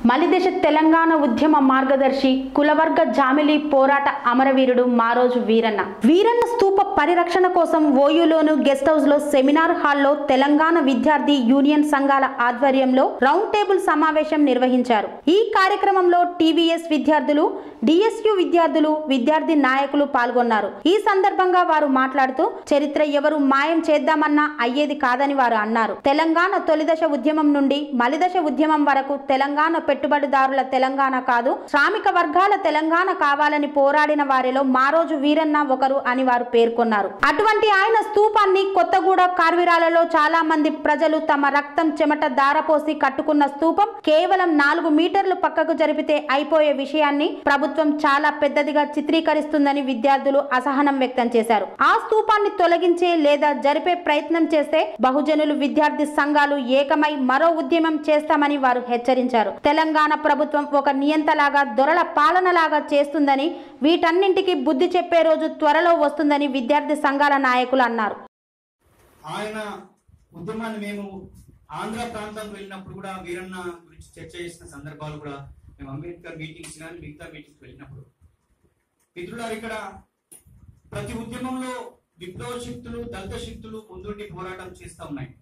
మలిదశ తెలంగాణ ఉద్యమ మార్గదర్శి కులవర్గ జామిలి పోరాట అమరవీరుడు మారోజు వీరన్న వీరన్న స్తూప పరిరక్షణ కోసం ఓయూలోను గెస్ట్ హౌస్ లో సెమినార్ హాల్లో తెలంగాణ విద్యార్థి యూనియన్ సంఘాల ఆధ్వర్యంలో రౌండ్ టేబుల్ సమావేశం నిర్వహించారు ఈ కార్యక్రమంలో టీవీఎస్ విద్యార్థులు డిఎస్యు విద్యార్థులు విద్యార్థి నాయకులు పాల్గొన్నారు ఈ సందర్భంగా వారు మాట్లాడుతూ చరిత్ర ఎవరు మాయం చేద్దామన్నా అయ్యేది కాదని వారు అన్నారు తెలంగాణ తొలిదశ ఉద్యమం నుండి మలిదశ ఉద్యమం వరకు తెలంగాణ పెట్టుబడిదారుల తెలంగాణ కాదు శ్రామిక వర్గాల తెలంగాణ కావాలని పోరాడిన వారిలో మారోజు వీరన్న ఒకరు అని వారు పేర్కొన్నారు అటువంటి ఆయన స్తూపాన్ని కొత్తగూడ కార్విరాలలో చాలా మంది ప్రజలు తమ రక్తం చెమట దారపోసి కట్టుకున్న స్తూపం కేవలం నాలుగు మీటర్లు పక్కకు జరిపితే అయిపోయే విషయాన్ని ప్రభుత్వం చాలా పెద్దదిగా చిత్రీకరిస్తుందని విద్యార్థులు అసహనం వ్యక్తం చేశారు ఆ స్తూపాన్ని తొలగించే లేదా జరిపే ప్రయత్నం చేస్తే బహుజనులు విద్యార్థి సంఘాలు ఏకమై మరో ఉద్యమం చేస్తామని వారు హెచ్చరించారు తెలంగాణ ప్రభుత్వం ఒక నియంతలాగా దొరల పాలనలాగా చేస్తుందని వీటన్నింటికి బుద్ధి చెప్పే రోజు త్వరలో వస్తుందని విద్యార్థి సంఘాల నాయకులు అన్నారు ఆయన ఉద్యమాన్ని మేము ఆంధ్ర ప్రాంతం వెళ్ళినప్పుడు కూడా వీరన్న గురించి చర్చ చేసిన సందర్భాలు కూడా మేము అంబేద్కర్ మీటింగ్స్ కానీ మిగతా మీటింగ్స్ వెళ్ళినప్పుడు మిత్రులారు ఇక్కడ ప్రతి ఉద్యమంలో విప్లవ శక్తులు దళిత శక్తులు ముందుండి పోరాటం చేస్తూ ఉన్నాయి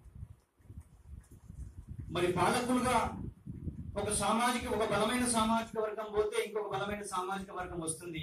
మరి పాలకులుగా ఒక సామాజిక ఒక బలమైన సామాజిక వర్గం పోతే ఇంకొక బలమైన సామాజిక వర్గం వస్తుంది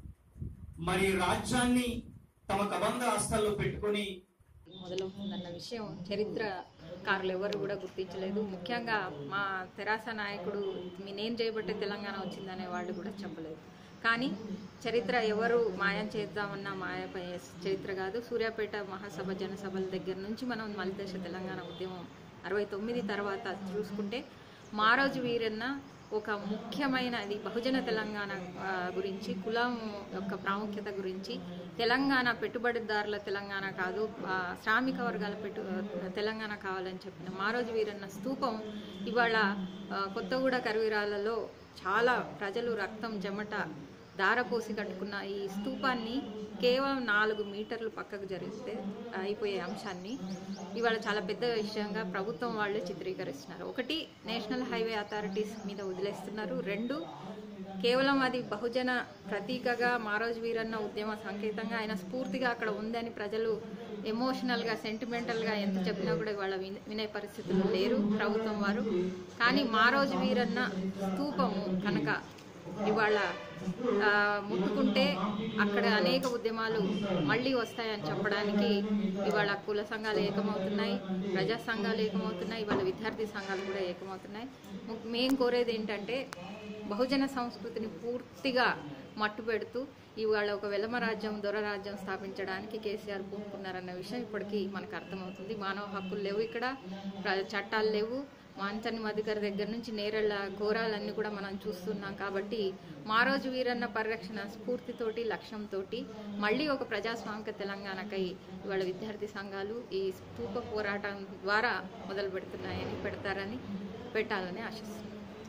మరి రాజ్యాన్ని తమ కబంధ హస్తాల్లో పెట్టుకొని మొదలవుతుందన్న విషయం చరిత్రకారులు ఎవరు కూడా గుర్తించలేదు ముఖ్యంగా మా తెరాస నాయకుడు మీ నేను చేయబట్టే తెలంగాణ వచ్చిందనే వాళ్ళు కూడా చెప్పలేదు కానీ చరిత్ర ఎవరు మాయం చేద్దామన్న మాయ చరిత్ర కాదు సూర్యాపేట మహాసభ జనసభల దగ్గర నుంచి మనం మలిదశ తెలంగాణ ఉద్యమం అరవై తొమ్మిది తర్వాత చూసుకుంటే మారోజు వీరన్న ఒక ముఖ్యమైనది బహుజన తెలంగాణ ఆ, గురించి కులం యొక్క ప్రాముఖ్యత గురించి తెలంగాణ పెట్టుబడిదారుల తెలంగాణ కాదు ఆ, శ్రామిక వర్గాల పెట్టు తెలంగాణ కావాలని చెప్పిన మారోజు వీరన్న స్తూపం ఇవాళ ఆ, కొత్తగూడ కరువిరాలలో చాలా ప్రజలు రక్తం చెమట దారపోసి కట్టుకున్న ఈ స్తూపాన్ని కేవలం నాలుగు మీటర్లు పక్కకు జరిగితే అయిపోయే అంశాన్ని ఇవాళ చాలా పెద్ద విషయంగా ప్రభుత్వం వాళ్ళు చిత్రీకరిస్తున్నారు ఒకటి నేషనల్ హైవే అథారిటీస్ మీద వదిలేస్తున్నారు రెండు కేవలం అది బహుజన ప్రతీకగా మారోజు వీరన్న ఉద్యమ సంకేతంగా ఆయన స్ఫూర్తిగా అక్కడ ఉందని ప్రజలు ఎమోషనల్గా సెంటిమెంటల్గా ఎంత చెప్పినా కూడా ఇవాళ విన- వినే పరిస్థితులు లేరు ప్రభుత్వం వారు కానీ మారోజు వీరన్న స్తూపము కనుక ఇవాళ ఆ, ముట్టుకుంటే అక్కడ అనేక ఉద్యమాలు మళ్ళీ వస్తాయని చెప్పడానికి ఇవాళ కుల సంఘాలు ఏకమవుతున్నాయి ప్రజా సంఘాలు ఏకమవుతున్నాయి ఇవాళ విద్యార్థి సంఘాలు కూడా ఏకమవుతున్నాయి ము- మేం కోరేది ఏంటంటే బహుజన సంస్కృతిని పూర్తిగా మట్టు పెడుతూ ఇవాళ ఒక వెలమ రాజ్యం దొర రాజ్యం స్థాపించడానికి కేసీఆర్ పూనుకున్నారన్న విషయం ఇప్పటికీ మనకు అర్థమవుతుంది మానవ హక్కులు లేవు ఇక్కడ ప్ర- చట్టాలు లేవు మాంచని మధుకర్ దగ్గర నుంచి నేరళ్ళ ఘోరాలన్నీ కూడా మనం చూస్తున్నాం కాబట్టి మారోజు వీరన్న పరిరక్షణ స్ఫూర్తితోటి లక్ష్యంతో మళ్ళీ ఒక ప్రజాస్వామిక తెలంగాణకై ఇవాళ విద్యార్థి సంఘాలు ఈ స్తూప పోరాటం ద్వారా మొదలు పెడుతున్నాయని పెడతారని పెట్టాలని ఆశిస్తున్నాను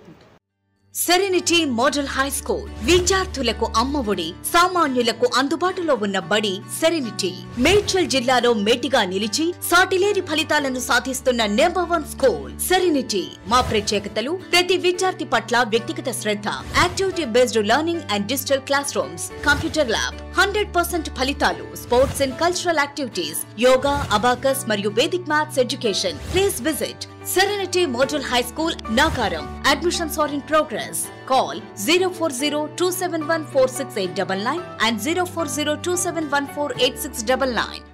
సెరెనిటీ మోడల్ హై స్కూల్ విద్యార్థులకు అమ్మఒడి సామాన్యులకు అందుబాటులో ఉన్న బడి సెరెనిటీ మేడ్చల్ జిల్లాలో మేటిగా నిలిచి సాటిలేని ఫలితాలను సాధిస్తున్న నెంబర్ వన్ స్కూల్ సెరెనిటీ మా ప్రత్యేకతలు ప్రతి విద్యార్థి పట్ల వ్యక్తిగత శ్రద్ధ activity based learning and digital classrooms computer lab hundred percent ఫలితాలు sports and cultural activities yoga abacus మరియు Vedic maths education please visit Serenity Model High School, Nagaram. Admissions are in progress. Call 040 and 040 271 48699